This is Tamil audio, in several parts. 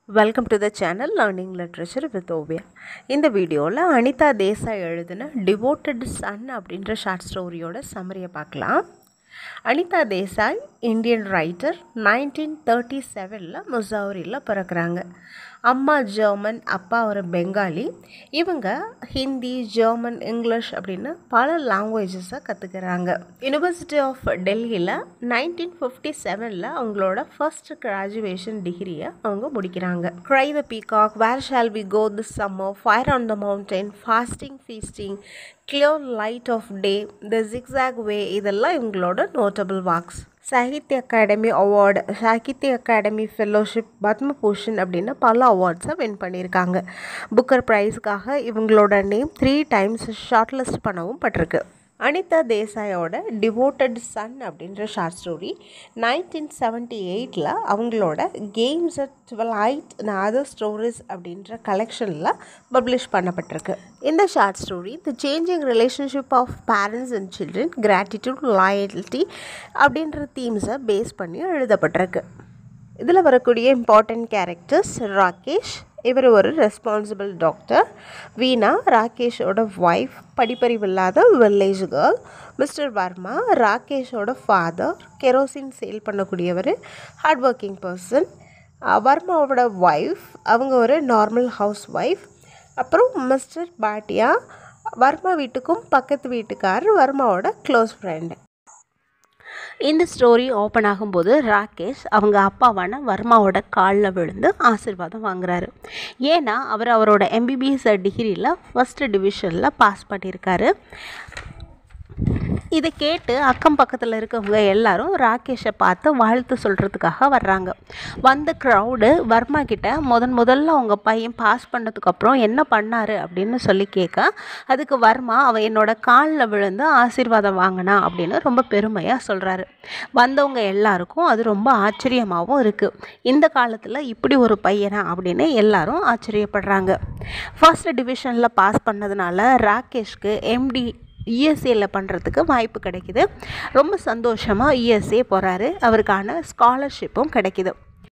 welcome to the channel learning literature with Oviya இந்த வீடியோவில் அனிதா தேசாய் எழுதின டிவோட்டட் சன் அப்படின்ற ஷார்ட் ஸ்டோரியோட சம்மரியை பார்க்கலாம் Anita Desai Indian writer nineteen thirty செவனில் முசௌரியில் பிறக்கிறாங்க அம்மா ஜெர்மன் அப்பா ஒரு பெங்காலி இவங்க ஹிந்தி ஜெர்மன் இங்கிலீஷ் அப்படின்னு பல லாங்குவேஜஸை கற்றுக்கிறாங்க யூனிவர்சிட்டி ஆஃப் டெல்லியில் நைன்டீன் ஃபிஃப்டி செவனில் அவங்களோட ஃபர்ஸ்ட் கிராஜுவேஷன் டிகிரியை அவங்க முடிக்கிறாங்க cry the peacock where shall we go this summer fire on the mountain fasting feasting clear light off day the zigzag வே இதெல்லாம் இவங்களோட notable walks Sahitya academy award Sahitya academy fellowship Padma Bhushan அப்படின்னு பல அவார்ட்ஸை வின் பண்ணியிருக்காங்க புக்கர் ப்ரைஸுக்காக இவங்களோட name three times short list பண்ணவும் பட்டிருக்கு அனிதா தேசாயோட டிவோட்டட் சன் அப்படின்ற ஷார்ட் ஸ்டோரி நைன்டீன் செவன்ட்டி எயிட்டில் அவங்களோட games at twilight other stories அப்படின்ற கலெக்ஷனில் பப்ளிஷ் பண்ணப்பட்டிருக்கு இந்த short story the changing relationship of parents and children gratitude loyalty அப்படின்ற தீம்ஸை பேஸ் பண்ணி எழுதப்பட்டிருக்கு இதில் வரக்கூடிய இம்பார்ட்டண்ட் கேரக்டர்ஸ் ராகேஷ் இவர் ஒரு ரெஸ்பான்சிபிள் டாக்டர் வீணா ராகேஷோட ஒய்ஃப் படிப்பறிவு இல்லாத வில்லேஜ் கேர்ள் மிஸ்டர் வர்மா ராகேஷோட ஃபாதர் கெரோசின் சேல் பண்ணக்கூடியவர் ஹார்ட் ஒர்க்கிங் பர்சன் வர்மாவோட ஒய்ஃப் அவங்க ஒரு normal housewife mister Bhatia Varma வீட்டுக்கும் பக்கத்து வீட்டுக்காரர் வர்மாவோட க்ளோஸ் ஃப்ரெண்டு இந்த ஸ்டோரி ஓப்பன் ஆகும்போது ராகேஷ் அவங்க அப்பாவான வர்மாவோட காலில் விழுந்து ஆசிர்வாதம் வாங்குறாரு ஏன்னா அவர் அவரோட எம்பிபிஎஸ் டிகிரியில் ஃபஸ்ட்டு டிவிஷனில் பாஸ் பண்ணியிருக்காரு இதை கேட்டு அக்கம் பக்கத்தில் இருக்கவங்க எல்லாரும் ராகேஷை பார்த்து வாழ்த்து சொல்கிறதுக்காக வர்றாங்க வந்த க்ரௌடு வர்மா கிட்ட முதன் முதல்ல அவங்க பையன் பாஸ் பண்ணதுக்கப்புறம் என்ன பண்ணார் அப்படின்னு சொல்லி கேட்க அதுக்கு வர்மா அவன் என்னோட காலில் விழுந்து ஆசீர்வாதம் வாங்கினா அப்படின்னு ரொம்ப பெருமையாக சொல்கிறாரு வந்தவங்க எல்லாருக்கும் அது ரொம்ப ஆச்சரியமாகவும் இருக்குது இந்த காலத்தில் இப்படி ஒரு பையனா அப்படின்னு எல்லாரும் ஆச்சரியப்படுறாங்க ஃபர்ஸ்ட் டிவிஷனில் பாஸ் பண்ணதுனால ராகேஷ்க்கு எம்டி யுஎஸ்ஏல பண்ணுறதுக்கு வாய்ப்பு கிடைக்கிது ரொம்ப சந்தோஷமாக யுஎஸ்ஏ போகிறாரு அவருக்கான ஸ்காலர்ஷிப்பும் கிடைக்கிது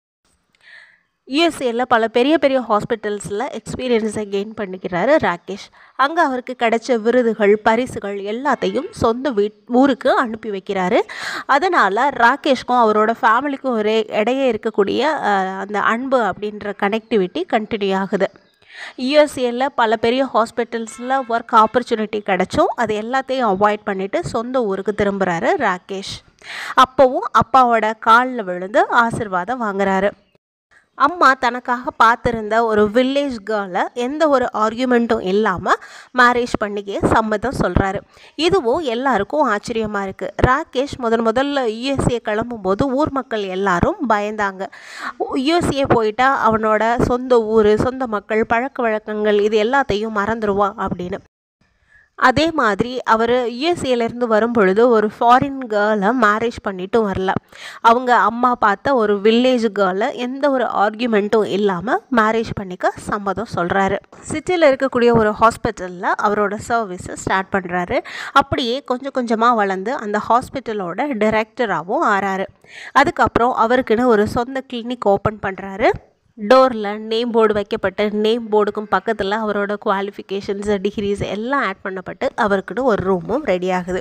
யுஎஸ்ஏல பல பெரிய பெரிய ஹாஸ்பிட்டல்ஸில் எக்ஸ்பீரியன்ஸை கெயின் பண்ணிக்கிறாரு ராகேஷ் அங்கே அவருக்கு கிடைச்ச விருதுகள் பரிசுகள் எல்லாத்தையும் சொந்த வீட் ஊருக்கு அனுப்பி வைக்கிறாரு அதனால் ராகேஷ்க்கும் அவரோட ஃபேமிலிக்கும் ஒரே இடையே இருக்கக்கூடிய அந்த அன்பு அப்படின்ற கனெக்டிவிட்டி கண்டினியூ ஆகுது யூஎஸ்ஏல பல பெரிய ஹாஸ்பிட்டல்ஸில் ஒர்க் ஆப்பர்ச்சுனிட்டி கிடச்சும் அது எல்லாத்தையும் அவாய்ட் பண்ணிவிட்டு சொந்த ஊருக்கு திரும்புகிறாரு ராகேஷ் அப்போவும் அப்பாவோட காலில் விழுந்து ஆசிர்வாதம் வாங்குறாரு அம்மா தனக்காக பார்த்துருந்த ஒரு வில்லேஜ் கேர்ளை எந்த ஒரு ஆர்கியூமெண்ட்டும் இல்லாமல் மேரேஜ் பண்ணிக்க சம்மதம் சொல்கிறாரு இதுவும் எல்லாருக்கும் ஆச்சரியமாக இருக்குது ராகேஷ் முதன் முதல்ல யுஎஸ்ஏ கிளம்பும்போது ஊர் மக்கள் எல்லாரும் பயந்தாங்க யுஎஸ்ஏ போயிட்டா அவனோட சொந்த ஊர் சொந்த மக்கள் பழக்க வழக்கங்கள் இது எல்லாத்தையும் மறந்துடுவான் அப்படின்னு அதே மாதிரி அவர் யுஎஸ்ஏலேருந்து வரும் பொழுது ஒரு ஃபாரின் கேர்ளை மேரேஜ் பண்ணிட்டும் வரல அவங்க அம்மா பார்த்த ஒரு வில்லேஜ் கேர்ளை எந்த ஒரு ஆர்கியூமெண்ட்டும் இல்லாமல் மேரேஜ் பண்ணிக்க சம்மதம் சொல்கிறாரு சிட்டியில் இருக்கக்கூடிய ஒரு ஹாஸ்பிட்டலில் அவரோட சர்வீஸை ஸ்டார்ட் பண்ணுறாரு அப்படியே கொஞ்சம் கொஞ்சமாக வளர்ந்து அந்த ஹாஸ்பிட்டலோட டைரக்டராகவும் ஆறாரு அதுக்கப்புறம் அவருக்குன்னு ஒரு சொந்த கிளினிக் ஓப்பன் பண்ணுறாரு டோரில் நேம் போர்டு வைக்கப்பட்டு நேம் போர்டுக்கும் பக்கத்தில் அவரோட குவாலிஃபிகேஷன்ஸ் டிகிரிஸ் எல்லாம் ஆட் பண்ணப்பட்டு அவருக்குன்னு ஒரு ரூமும் ரெடி ஆகுது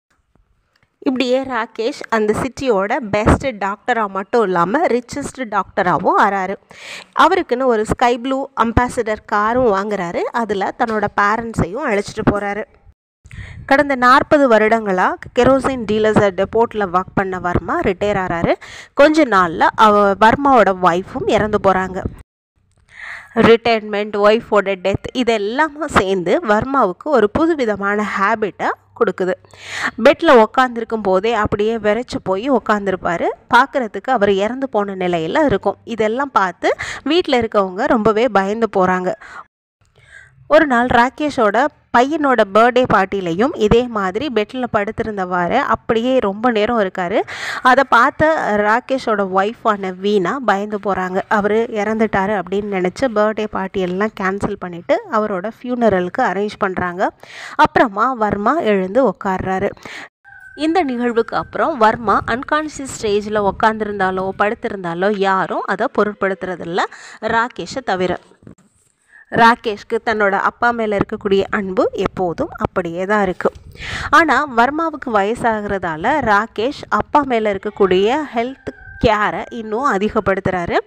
இப்படியே ராகேஷ் அந்த சிட்டியோட பெஸ்ட் டாக்டராக மட்டும் இல்லாமல் ரிச்சஸ்ட் டாக்டராகவும் ஆறாரு அவருக்குன்னு ஒரு ஸ்கை ப்ளூ அம்பாசிடர் காரும் வாங்குறாரு அதில் தன்னோட பேரண்ட்ஸையும் அழைச்சிட்டு போகிறாரு கடந்த நாற்பது வருடங்களாக கெரோசின் டீலர்ஸ் டெப்போர்ட்டில் ஒர்க் பண்ண வர்மா ரிட்டையர் ஆகிறாரு கொஞ்ச நாளில் அவ வர்மாவோட ஒய்ஃபும் இறந்து போகிறாங்க ரிட்டையர்மெண்ட் ஒய்ஃபோட டெத் இதெல்லாமும் சேர்ந்து வர்மாவுக்கு ஒரு புதுவிதமான ஹேபிட்டை கொடுக்குது பெட்டில் உக்காந்துருக்கும் போதே அப்படியே விரைச்சி போய் உக்காந்துருப்பார் பார்க்குறதுக்கு அவர் இறந்து போன நிலையில் இருக்கும் இதெல்லாம் பார்த்து வீட்டில் இருக்கவங்க ரொம்பவே பயந்து போகிறாங்க ஒரு நாள் ராகேஷோட பையனோட பர்த்டே பார்ட்டிலையும் இதே மாதிரி பெட்டில் படுத்திருந்தவாறு அப்படியே ரொம்ப நேரம் இருக்கார் அதை பார்த்த ராகேஷோட ஒய்ஃபான வீணா பயந்து போகிறாங்க அவர் இறந்துட்டாரு அப்படின்னு நினச்சி பர்த்டே பார்ட்டி எல்லாம் கேன்சல் பண்ணிவிட்டு அவரோட ஃபியூனரலுக்கு அரேஞ்ச் பண்ணுறாங்க அப்புறமா வர்மா எழுந்து உட்காடுறாரு இந்த நிகழ்வுக்கு அப்புறம் வர்மா அன்கான்ஷியஸ் ஸ்டேஜில் உக்காந்துருந்தாலோ படுத்திருந்தாலோ யாரும் அதை பொருட்படுத்துறதில்ல ராகேஷை தவிர ராகேஷ்க்கு தன்னோட அப்பா மேலே இருக்கக்கூடிய அன்பு எப்போதும் அப்படியே தான் இருக்குது ஆனால் வர்மாவுக்கு வயசாகிறதால ராகேஷ் அப்பா மேலே இருக்கக்கூடிய ஹெல்த் கேரை இன்னும் அதிகப்படுத்துகிறாரு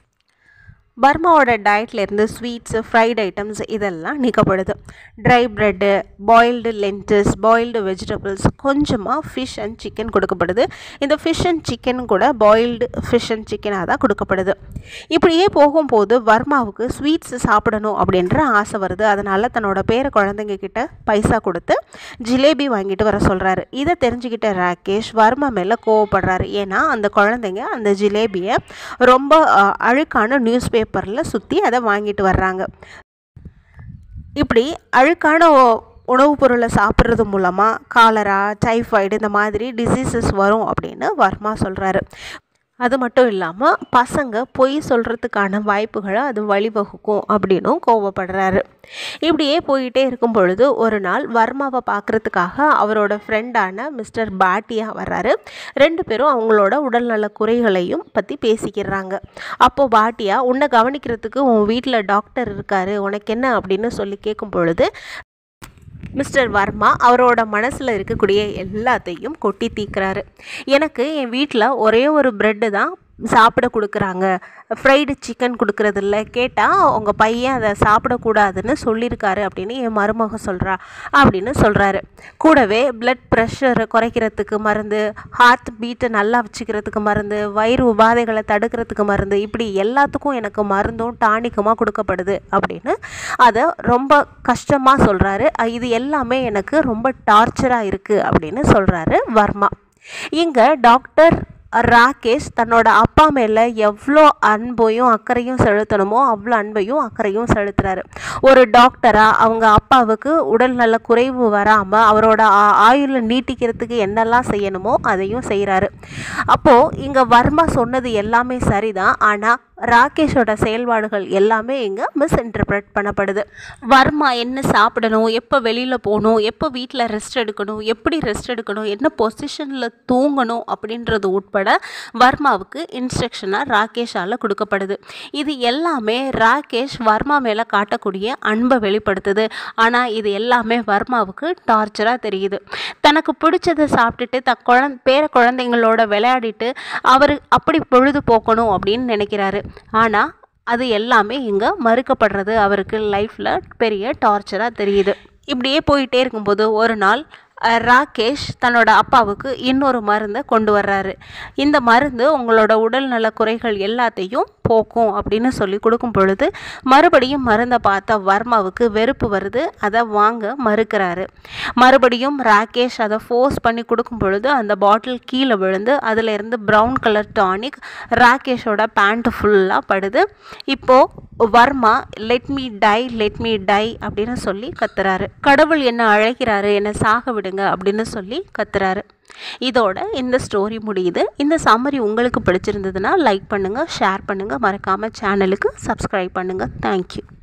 பர்மாவோட டயட்லேருந்து ஸ்வீட்ஸு ஃப்ரைட் ஐட்டம்ஸ் இதெல்லாம் நீக்கப்படுது dry bread boiled lentils boiled vegetables கொஞ்சமாக ஃபிஷ் அண்ட் சிக்கன் கொடுக்கப்படுது இந்த ஃபிஷ் அண்ட் சிக்கன் கூட பாயில்டு ஃபிஷ் அண்ட் சிக்கனாக தான் கொடுக்கப்படுது இப்படியே போகும்போது வர்மாவுக்கு ஸ்வீட்ஸ் சாப்பிடணும் அப்படின்ற ஆசை வருது அதனால் தன்னோட பேர குழந்தைங்க கிட்ட பைசா கொடுத்து ஜிலேபி வாங்கிட்டு வர சொல்கிறாரு இதை தெரிஞ்சுக்கிட்ட ராகேஷ் வர்மா மேலே கோவப்படுறாரு ஏன்னா அந்த குழந்தைங்க அந்த ஜிலேபியை ரொம்ப அஹ், அழுக்கான நியூஸ் பேப்பரில் சுற்றி அதை வாங்கிட்டு வர்றாங்க இப்படி அழுக்கான ஒ- உணவுப் பொருளை சாப்பிட்றது மூலமாக காலரா டைஃபாய்டு இந்த மாதிரி டிசீசஸ் வரும் அப்படின்னு வர்மா சொல்கிறாரு அது மட்டும் இல்லாமல் பசங்க பொய் சொல்கிறதுக்கான வாய்ப்புகளை அது வழிவகுக்கும் அப்படின்னும் கோவப்படுறாரு இப்படியே போயிட்டே இருக்கும் பொழுது ஒரு நாள் வர்மாவை பார்க்குறதுக்காக அவரோட ஃப்ரெண்டான மிஸ்டர் பாட்டியா வர்றாரு ரெண்டு பேரும் அவங்களோட உடல்நல குறைகளையும் பற்றி பேசிக்கிறாங்க அப்போது பாட்டியா உன்னை கவனிக்கிறதுக்கு உன் வீட்டில் டாக்டர் இருக்காரு உனக்கு என்ன அப்படின்னு சொல்லி கேட்கும் பொழுது மிஸ்டர் வர்மா அவரோட மனசில் இருக்கக்கூடிய எல்லாத்தையும் கொட்டி தீக்கிறாரு எனக்கு என் வீட்டில் ஒரே ஒரு ப்ரெட்டு தான் சாப்பிட கொடுக்குறாங்க ஃப்ரைடு சிக்கன் கொடுக்குறதில்ல கேட்டால் உங்கள் பையன் அதை சாப்பிடக்கூடாதுன்னு சொல்லியிருக்காரு அப்படின்னு என் மருமக சொல்கிறா அப்படின்னு சொல்கிறாரு கூடவே பிளட் ப்ரெஷரை குறைக்கிறதுக்கு மருந்து ஹார்ட் பீட்டை நல்லா வச்சுக்கிறதுக்கு மருந்து வயிறு உபாதைகளை தடுக்கிறதுக்கு மருந்து இப்படி எல்லாத்துக்கும் எனக்கு மருந்தும் டானிக்குமாக கொடுக்கப்படுது அப்படின்னு அதை ரொம்ப கஷ்டமாக சொல்கிறாரு இது எல்லாமே எனக்கு ரொம்ப டார்ச்சராக இருக்குது அப்படின்னு சொல்கிறாரு வர்மா இங்கே டாக்டர் ராகேஷ் தன்னோட அப்பா மேலே எவ்வளோ அன்பையும் அக்கறையும் செலுத்தணுமோ அவ்வளோ அன்பையும் அக்கறையும் செலுத்துறாரு ஒரு டாக்டராக அவங்க அப்பாவுக்கு உடல்நல குறைவு வராமல் அவரோட ஆ- ஆயுளை நீட்டிக்கிறதுக்கு என்னெல்லாம் செய்யணுமோ அதையும் செய்கிறாரு அப்போது இங்கே வர்மா சொன்னது எல்லாமே சரிதான் ஆனால் ராகேஷோட செயல்பாடுகள் எல்லாமே இங்கே மிஸ்இன்டர்பிரட் பண்ணப்படுது வர்மா என்ன சாப்பிடணும் எப்போ வெளியில் போகணும் எப்போ வீட்டில் ரெஸ்ட் எடுக்கணும் எப்படி ரெஸ்ட் எடுக்கணும் என்ன பொசிஷனில் தூங்கணும் அப்படின்றது உட்பட வர்மாவுக்கு இன்ஸ்ட்ரக்ஷனாக ராகேஷால் கொடுக்கப்படுது இது எல்லாமே ராகேஷ் வர்மா மேலே காட்டக்கூடிய அன்பை வெளிப்படுத்துது ஆனால் இது எல்லாமே வர்மாவுக்கு டார்ச்சராக தெரியுது தனக்கு பிடிச்சதை சாப்பிட்டுட்டு த குழந் பேர குழந்தைங்களோட விளையாடிட்டு அவர் அப்படி பொழுது போக்கணும் அப்படின்னு நினைக்கிறாரு ஆனால் அது எல்லாமே இங்கே மறுக்கப்படுறது அவருக்கு லைஃப்பில் பெரிய டார்ச்சராக தெரியுது இப்படியே போயிட்டே இருக்கும்போது ஒரு நாள் அஹ், ராகேஷ் தன்னோட அப்பாவுக்கு இன்னொரு மருந்தை கொண்டு வர்றாரு இந்த மருந்து உங்களோட உடல்நல குறைகள் எல்லாத்தையும் போக்கும் அப்படின்னு சொல்லி கொடுக்கும் பொழுது மறுபடியும் மருந்தை பார்த்த வர்மாவுக்கு வெறுப்பு வருது அதை வாங்க மறுக்கிறாரு மறுபடியும் ராகேஷ் அதை ஃபோர்ஸ் பண்ணி கொடுக்கும் பொழுது அந்த பாட்டில் கீழே விழுந்து அதில் இருந்து ப்ரௌன் கலர் டானிக் ராகேஷோட பேண்ட் ஃபுல்லாக படுது இப்போது Varma let me die let me die அப்படின்னு சொல்லி கத்துறாரு கடவுள் என்ன அழைக்கிறாரு என்னை சாக விடுங்க அப்படின்னு சொல்லி கத்துறாரு இதோட இந்த ஸ்டோரி முடியுது இந்த சம்மரி உங்களுக்கு பிடிச்சிருந்ததுன்னா லைக் பண்ணுங்கள் ஷேர் பண்ணுங்கள் மறக்காமல் சேனலுக்கு சப்ஸ்கிரைப் பண்ணுங்கள் தேங்க்யூ